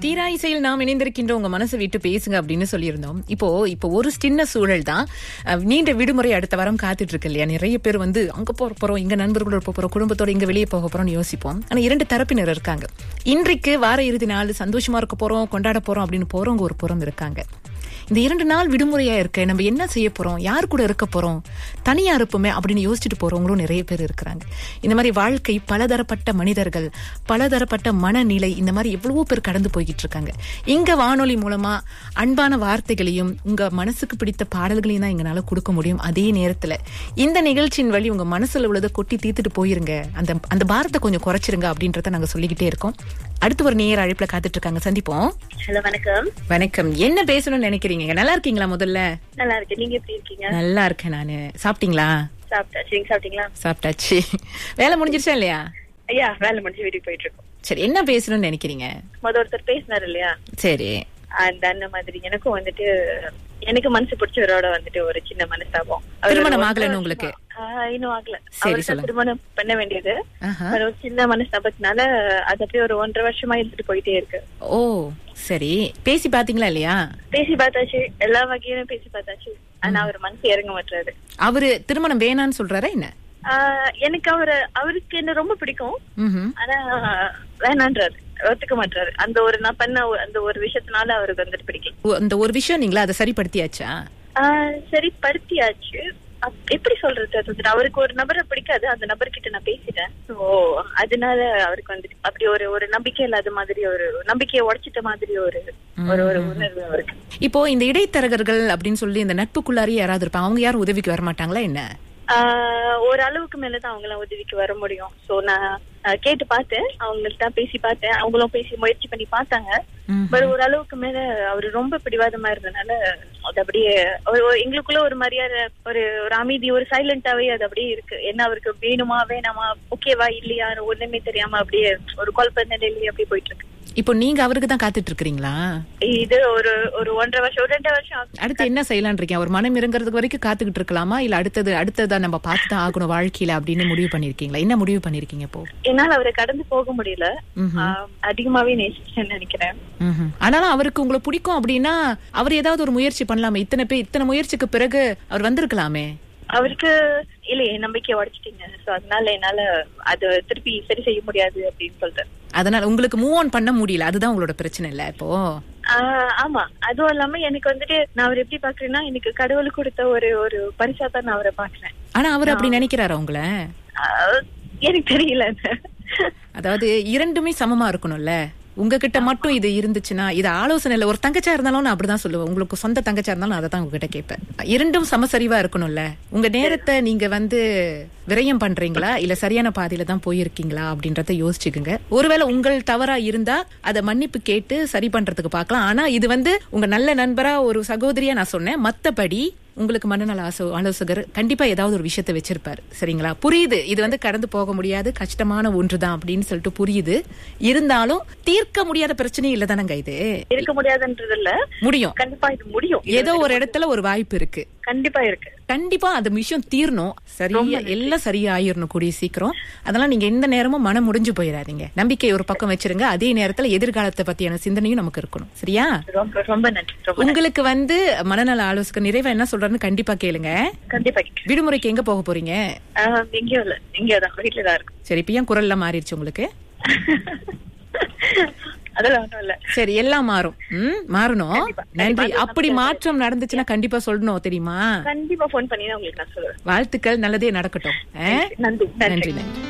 தீரா இசையில் நாம் இணைந்திருக்கின்ற உங்க மனசை விட்டு பேசுங்க அப்படின்னு சொல்லியிருந்தோம் இப்போ இப்போ ஒரு சின்ன சூழல் தான் அஹ், நீண்ட விடுமுறை அடுத்த வாரம் காத்துட்டு இருக்கு இல்லையா நிறைய பேர் வந்து அங்க போற போறோம் இங்க நண்பர்களோட போக போறோம் குடும்பத்தோட இங்க வெளியே போக போறோம்னு யோசிப்போம் ஆனா இரண்டு தரப்பினர் இருக்காங்க இன்றைக்கு வார இறுதி நாள் சந்தோஷமா இருக்க போறோம் கொண்டாட போறோம் அப்படின்னு போறவங்க ஒரு புறம் இருக்காங்க இந்த இரண்டு நாள் விடுமுறையா இருக்க நம்ம என்ன செய்ய போறோம் யார் கூட இருக்க போறோம் தனியா இருப்போமே அப்படின்னு யோசிச்சுட்டு போறவங்களும் நிறைய பேர் இருக்கிறாங்க இந்த மாதிரி வாழ்க்கை பலதரப்பட்ட மனிதர்கள் பலதரப்பட்ட மனநிலை இந்த மாதிரி எவ்வளவோ பேர் கடந்து போய்கிட்டு இருக்காங்க இங்க வானொலி மூலமா அன்பான வார்த்தைகளையும் உங்க மனசுக்கு பிடித்த பாடல்களையும் தான் எங்களால கொடுக்க முடியும் அதே நேரத்துல இந்த நிகழ்ச்சியின் வழி உங்க மனசுல உள்ளதை கொட்டி தீர்த்துட்டு போயிருங்க அந்த அந்த பாரத்தை கொஞ்சம் குறைச்சிருங்க அப்படின்றத நாங்க சொல்லிக்கிட்டே இருக்கோம் அடுத்து ஒரு நேர அழைப்புல காத்துட்டு இருக்காங்க சந்திப்போம் ஹலோ வணக்கம் வணக்கம் என்ன பேசணும்னு நினைக்கிறீங்க நல்லா இருக்கீங்களா முதல்ல நல்லா இருக்கு நீங்க எப்படி இருக்கீங்க நல்லா இருக்கேன் நானு சாப்பிட்டீங்களா சாப்பிட்டாச்சு நீங்க சாப்பிட்டீங்களா சாப்பிட்டாச்சு வேலை முடிஞ்சிருச்சா இல்லையா ஐயா வேலை முடிஞ்சு வீட்டுக்கு போயிட்டு இருக்கோம் சரி என்ன பேசணும்னு நினைக்கிறீங்க முத ஒருத்தர் பேசினாரு இல்லையா சரி அந்த அந்த மாதிரி எனக்கும் வந்துட்டு எனக்கு மனசு பிடிச்சவரோட வந்துட்டு ஒரு சின்ன மனஸ்தாபம் அவரு திருமணம் ஒரு ஆகலைன்னு வருஷமா- உங்களுக்கு? ஆஹ், இன்னும் ஆகல சரி, அவருக்கு சொல்லுங்க. திருமணம் பண்ண வேண்டியது ஆஹா. ஒரு சின்ன மனஸ்தாபத்தினால அது அப்படியே ஒரு ஒன்றரை வருஷமா இருந்துட்டு போயிட்டே இருக்கு ஓ சரி பேசி பாத்தீங்களா இல்லையா பேசி பார்த்தாச்சு எல்லா வகையிலும் பேசி பார்த்தாச்சு ஆனா அவர் மனசு இறங்க மாட்டாரு அவரு திருமணம் வேணான்னு சொல்றாரா என்ன ஆஹ், எனக்கு அவரு அவருக்கு என்ன ரொம்ப பிடிக்கும் ம்ஹும். ஆனா வேணான்றாரு ஒத்துக்க மாட்டாரு அந்த ஒரு நான் பண்ண ஒ- அந்த ஒரு விஷயத்தினால அவருக்கு வந்துட்டு பிடிக்கல ஓ, அந்த ஒரு விஷயம் நீங்களா அதை சரிப்படுத்தியாச்சா ஆஹ் சரி படுத்தியாச்சு அப்- எப்படி சொல்றது அது வந்துட்டு அவருக்கு ஒரு நபரை பிடிக்காது அந்த நபர்கிட்ட நான் பேசிட்டேன் சோ அதனால அவருக்கு வந்துட்டு அப்படி ஒரு ஒரு நம்பிக்கை இல்லாத மாதிரி ஒரு நம்பிக்கையை உடைச்சிட்ட மாதிரி ஒரு ஒரு ஒரு உணர்வு அவருக்கு இப்போ இந்த இடைத்தரகர்கள் அப்படின்னு சொல்லி இந்த நட்புக்குள்ளாரி யாராவது இருப்பாங்க அவங்க யாரும் உதவிக்கு வர மாட்டாங்களா என்ன ஆஹ் ஒரு அளவுக்கு மேலதான் அவங்க எல்லாம் உதவிக்கு வர முடியும் சோ நான் ஆஹ் கேட்டு பார்த்தேன் அவங்கள்ட்ட பேசி பார்த்தேன் அவங்களும் பேசி முயற்சி பண்ணி பார்த்தாங்க ம்ஹும். பட் ஒரு அளவுக்கு மேல அவரு ரொம்ப பிடிவாதமா இருந்தனால அது அப்படியே ஒரு- ஒரு- எங்களுக்குள்ள ஒரு மரியாதை ஒரு ஒரு அமைதி ஒரு சைலண்டாவே அது அப்படியே இருக்கு என்ன அவருக்கு வேணுமா வேணாமா ஓகேவா இல்லையா ஒண்ணுமே தெரியாம அப்படியே ஒரு குழப்ப நிலையிலேயே அப்படியே போயிட்டு இருக்கு இப்போ நீங்க அவருக்கு தான் காத்துட்டு இருக்கிறீங்களா இது ஒரு ஒரு ஒன்றரை வருஷம் ஒரு ரெண்டு வருஷம் ஆகுது. அடுத்து என்ன செய்யலாம்னு இருக்கீங்க அவர் மனம் இறங்குறதுக்கு வரைக்கும் காத்துக்கிட்டு இருக்கலாமா இல்ல அடுத்தது அடுத்ததா நம்ம பார்த்து தான் ஆகணும் வாழ்க்கையில அப்படின்னு முடிவு பண்ணிருக்கீங்களா என்ன முடிவு பண்ணிருக்கீங்க இப்போ என்னால அவரை கடந்து போக முடியல ம்ஹும். ஆஹ் அதிகமாவே நேசிச்சேன்னு நினைக்கிறேன் ம்ஹும். ஆனாலும் அவருக்கு உங்களை பிடிக்கும் அப்படின்னா அவர் ஏதாவது ஒரு முயற்சி பண்ணலாமே இத்தனை பேர் இத்தனை முயற்சிக்கு பிறகு அவர் வந்திருக்கலாமே அவருக்கு இல்ல என் நம்பிக்கையை உடைச்சிட்டீங்க சோ அதனால என்னால அது திருப்பி சரி செய்ய முடியாது அப்படின்னு சொல்றேன் அதனால உங்களுக்கு மூவ் ஆன் பண்ண முடியல அதுதான் உங்களோட பிரச்சனை இல்ல இப்போ ஆஹ் ஆமா அதுவும் இல்லாம எனக்கு வந்துட்டு நான் அவர் எப்படி பாக்குறேன்னா எனக்கு கடவுள் கொடுத்த ஒரு ஒரு பரிசா தான் நான் அவரை பாக்குறேன் ஆனா அவர் அப்படி நினைக்கிறாரா உங்களை ஆஹ் எனக்கு தெரியல அதாவது இரண்டுமே சமமா இருக்கணும்ல உங்ககிட்ட மட்டும் இது இருந்துச்சுன்னா இது ஆலோசனை இல்ல ஒரு தங்கச்சா இருந்தாலும் நான் அப்படிதான் சொல்லுவேன் உங்களுக்கு சொந்த தங்கச்சா இருந்தாலும் அதை தான் உங்ககிட்ட கேட்பேன் இரண்டும் சமசரிவா இருக்கணும்ல உங்க நேரத்தை நீங்க வந்து விரயம் பண்றீங்களா இல்ல சரியான பாதையில தான் போயிருக்கீங்களா அப்படின்றத யோசிச்சுக்குங்க ஒருவேளை உங்கள் தவறா இருந்தா அதை மன்னிப்பு கேட்டு சரி பண்றதுக்கு பார்க்கலாம் ஆனா இது வந்து உங்க நல்ல நண்பரா ஒரு சகோதரியா நான் சொன்னேன் மத்தபடி உங்களுக்கு மனநல ஆசோ ஆலோசகர் கண்டிப்பா ஏதாவது ஒரு விஷயத்த வச்சிருப்பாரு சரிங்களா புரியுது இது வந்து கடந்து போக முடியாது கஷ்டமான ஒன்றுதான் அப்படின்னு சொல்லிட்டு புரியுது இருந்தாலும் தீர்க்க முடியாத பிரச்சனையும் இல்ல தானங்க இது இருக்க முடியாதுன்றது இல்ல முடியும் கண்டிப்பா இது முடியும் இது ஏதோ ஒரு இடத்துல ஒரு வாய்ப்பு இருக்கு கண்டிப்பா இருக்கு கண்டிப்பா அந்த விஷயம் தீரணும் சரியா எல்லாம் சரியா ஆயிரணும் கூடிய சீக்கிரம் அதனால நீங்க எந்த நேரமும் மனம் முடிஞ்சு போயிடாதீங்க நம்பிக்கை ஒரு பக்கம் வச்சிருங்க அதே நேரத்துல எதிர்காலத்தை பத்தியான சிந்தனையும் நமக்கு இருக்கணும் சரியா ரொம்ப ரொம்ப நன்றி ரொம்ப நன்றி. உங்களுக்கு வந்து மனநல ஆலோசகர் நிறைவா என்ன சொல்றாருன்னு கண்டிப்பா கேளுங்க கண்டிப்பா கேட்கிறேன். விடுமுறைக்கு எங்க போக போறீங்க ஆஹ் எங்கேயும் இல்ல இங்கே தான் வீட்டுல தான் இருக்கும் சரி இப்ப ஏன் குரல்லாம் மாறிடுச்சு உங்களுக்கு அதெல்லாம் ஒண்ணும் இல்ல சரி எல்லாம் மாறும் ம் மாறணும் கண்டிப்பா. நன்றி கண்டிப்பா. அப்படி மாற்றம் நடந்துச்சுன்னா கண்டிப்பா சொல்லணும் தெரியுமா கண்டிப்பா போன் பண்ணி தான் உங்களுக்கு நான் சொல்லுவேன் வாழ்த்துக்கள் நல்லதே நடக்கட்டும் ஆ? நன்றி நன்றி நன்றி நன்றி